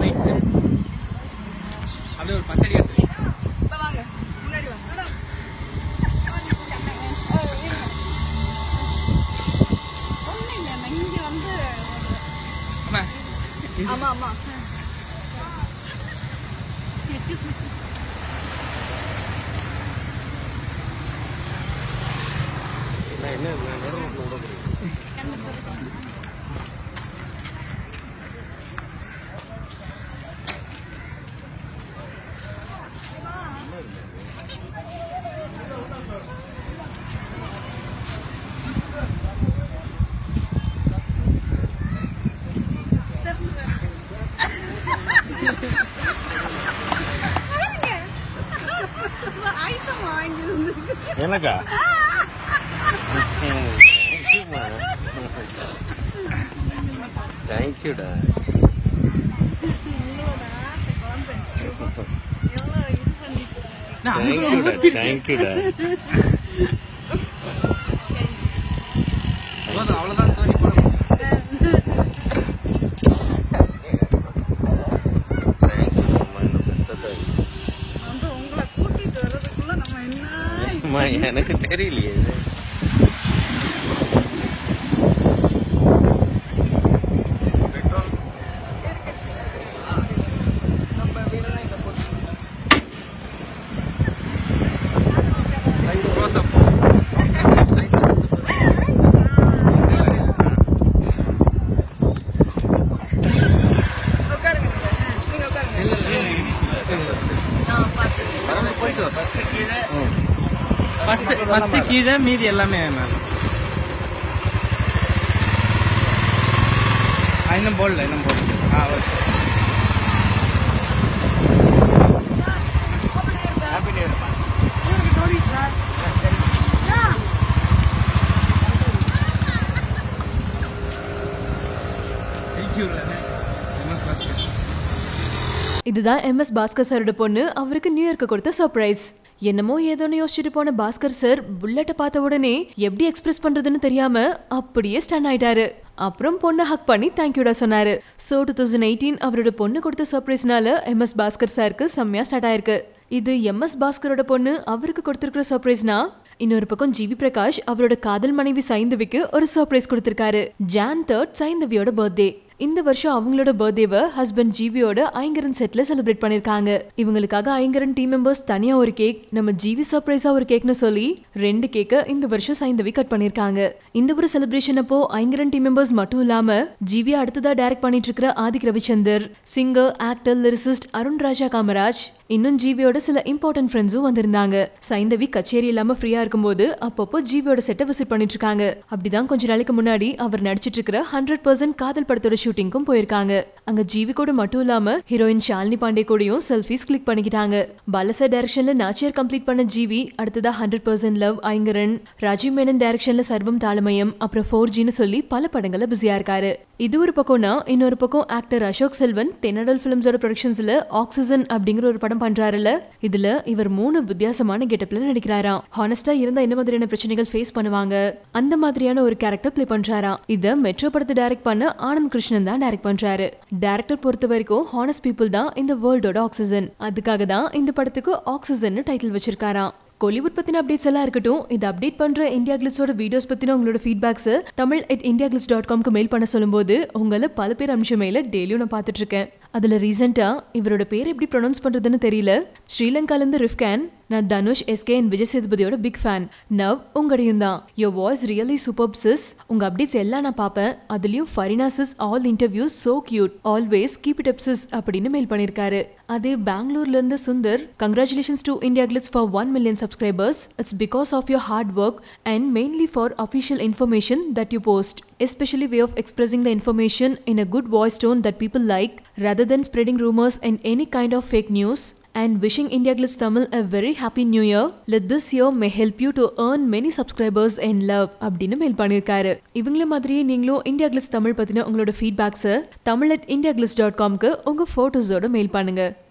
அப்படியே ஒரு பத்தடி எடுத்து வாங்க முன்னாடி வாங்க இங்க வந்து அம்மா ஆமா ஆமா ஐசம் வாங்கி வந்து எனக்கா தேங்க்யூடா தேங்க்யூடா தேங்க்யூடா போதும் அவ்வளோதான் தோனி போட வந்து உங்களை கூட்டிட்டு வர்றதுக்குள்ள நம்ம என்ன அம்மா, எனக்கு தெரியலையே இது க்ளோஸ் அப் உட்காருங்க நீங்க உட்காருங்க இல்லை இல்லை போயிட்டு ஃபர்ஸ்ட் ஃபர்ஸ்ட் கீழே மீதி எல்லாமே மேம் இன்னும் போடல இன்னும் போடல ஆ okay happy new year thank you MS first இதுதான் எம்எஸ் பாஸ்கர் சாரோட பொண்ணு அவருக்கு நியூ இயர்க்கு கொடுத்த சர்ப்ரைஸ் என்னமோ ஏதோன்னு யோசிச்சுட்டு போன பாஸ்கர் சார் புல்லட்டை பார்த்த உடனே எப்படி எக்ஸ்பிரஸ் பண்றதுன்னு தெரியாம அப்படியே ஸ்டன் ஆயிட்டாரு அப்புறம் பொண்ணை ஹக் பண்ணி தேங்க்யூடா சொன்னாரு ஸோ டூ தௌசண்ட் எயிட்டீன் அவரோட பொண்ணு கொடுத்த சர்ப்ரைஸ்னால எம்எஸ் பாஸ்கர் சாருக்கு செம்மையா ஸ்டார்ட் ஆயிருக்கு இது எம்எஸ் பாஸ்கரோட பொண்ணு அவருக்கு கொடுத்திருக்கிற சர்ப்ரைஸ்னா இன்னொரு பக்கம் ஜிவி பிரகாஷ் அவரோட காதல் மனைவி சைந்தவிக்கு ஒரு சர்ப்ரைஸ் கொடுத்திருக்காரு ஜான் தேர்ட் சைந்தவியோட பர்த்டே இந்த வருஷம் அவங்களோட பர்த்டேவை ஹஸ்பண்ட் ஜிவியோட ஐங்கரன் செட்ல செலிப்ரேட் பண்ணிருக்காங்க இவங்களுக்காக ஐங்கரன் டீம் மெம்பர்ஸ் தனியா ஒரு கேக் நம்ம ஜிவி சர்ப்ரைஸா ஒரு கேக்னு சொல்லி ரெண்டு கேக்க இந்த வருஷம் சைந்தவி கட் பண்ணிருக்காங்க இந்த ஒரு செலிப்ரேஷன் அப்போ ஐங்கரன் டீம் மெம்பர்ஸ் மட்டும் இல்லாம ஜிவி அடுத்ததா டைரக்ட் பண்ணிட்டு இருக்கிற Adhik Ravichander singer actor lyricist Arun Raja Kamaraj இன்னும் ஜிவியோட சில இம்பார்ட்டன்ட் ஃப்ரெண்ட்ஸும் வந்திருந்தாங்க சைந்தவி கச்சேரி இல்லாம ஃப்ரீயா இருக்கும்போது அப்பப்போ ஜிவியோட செட்டை விசிட் பண்ணிட்டு இருக்காங்க அப்படிதான் கொஞ்ச நாளைக்கு முன்னாடி அவர் நடிச்சிட்டு இருக்கிற ஹண்ட்ரட் பர்சன்ட் காதல் படத்தோட ஷூட்டிங்க்கும் போயிருக்காங்க அங்க ஜிவி கூட மட்டும் இல்லாம ஹீரோயின் ஷாலினி பாண்டே கூடயும் செல்ஃபிஸ் கிளிக் பண்ணிக்கிட்டாங்க பாலசர் டைரக்ஷன்ல நாச்சியர் கம்ப்ளீட் பண்ண ஜிவி அடுத்ததா hundred percent love Ayngaran Rajiv Menon டைரக்ஷன்ல சர்வம் தாளமயம் அப்புறம் ஃபோர் ஜின்னு சொல்லி பல படங்கள்ல பிஸியா இருக்காரு இது ஒரு பக்கம்னா இன்னொரு பக்கம் ஆக்டர் அசோக் செல்வன் தென்னடல் பிலிம்ஸோட ப்ரொடக்ஷன்ஸ்ல ஆக்சிஜன் அப்படிங்கிற ஒரு படம் பண்றாருல இதுல இவர் மூணு வித்தியாசமான கெட்டப்ல நடிக்கிறாராம் ஹானஸ்டா இருந்தா என்ன மாதிரியான பிரச்சனைகள் ஃபேஸ் பண்ணுவாங்க அந்த மாதிரியான ஒரு கேரக்டர் ப்ளே பண்றாராம் இத மெட்ரோ படத்தை டைரக்ட் பண்ண ஆனந்த் கிருஷ்ணன் தான் டைரக்ட் பண்றாரு டைரக்டர் பொறுத்த வரைக்கும் ஹானஸ்ட் பீப்புள் தான் இந்த வேர்ல்டோட ஆக்சிஜன் அதுக்காக தான் இந்த படத்துக்கு ஆக்சிஜன் டைட்டில் வச்சிருக்காராம் கோலிவுட் பத்தின அப்டேட்ஸ் எல்லாம் இருக்கட்டும் இது அப்டேட் பண்ற இந்தியா கிளிட்ஸோட வீடியோஸ் பத்தின உங்களோட feedbacks Tamil at India glitz dot காம்க்கு மெயில் பண்ண சொல்லும்போது உங்களை பல பேர் அனுப்பிச்ச மெயில டெய்லியும் நான் பார்த்துட்டு இருக்கேன் அதுல ரீசெண்டா இவரோட பேர் எப்படி ப்ரொனவுன்ஸ் பண்றதுன்னு தெரியல ஸ்ரீலங்கால இருந்து ரிஃப்கேன் நான் தனுஷ் எஸ்கே அண்ட் விஜய் சேதுபதியோட பிக் ஃபேன் நவ் உங்கடையும் தான் your voice really super sis உங்க அப்டேட்ஸ் எல்லாம் நான் பார்ப்பேன் அதுலயும் Farina sis all interviews so cute always keep it up sis அப்படின்னு மெயில் பண்ணிருக்காரு அதே பெங்களூர்ல இருந்து Sundar congratulations to India glitz for one million subscribers it's because of your hard work and mainly for official information that you post especially way of expressing the information in a good voice tone that people like rather than spreading rumors and any kind of fake news and wishing India Glitz Tamil a very happy new year. Let this year may help you to earn many subscribers and love அப்படின்னு mail பண்ணியிருக்காரு இவங்கள மாதிரியே நீங்களும் India glitz Tamil பத்தின உங்களோட ஃபீட்பேக்ஸை Tamil at India glitz dot காம்க்கு உங்க ஃபோட்டோஸோட மெயில் பண்ணுங்க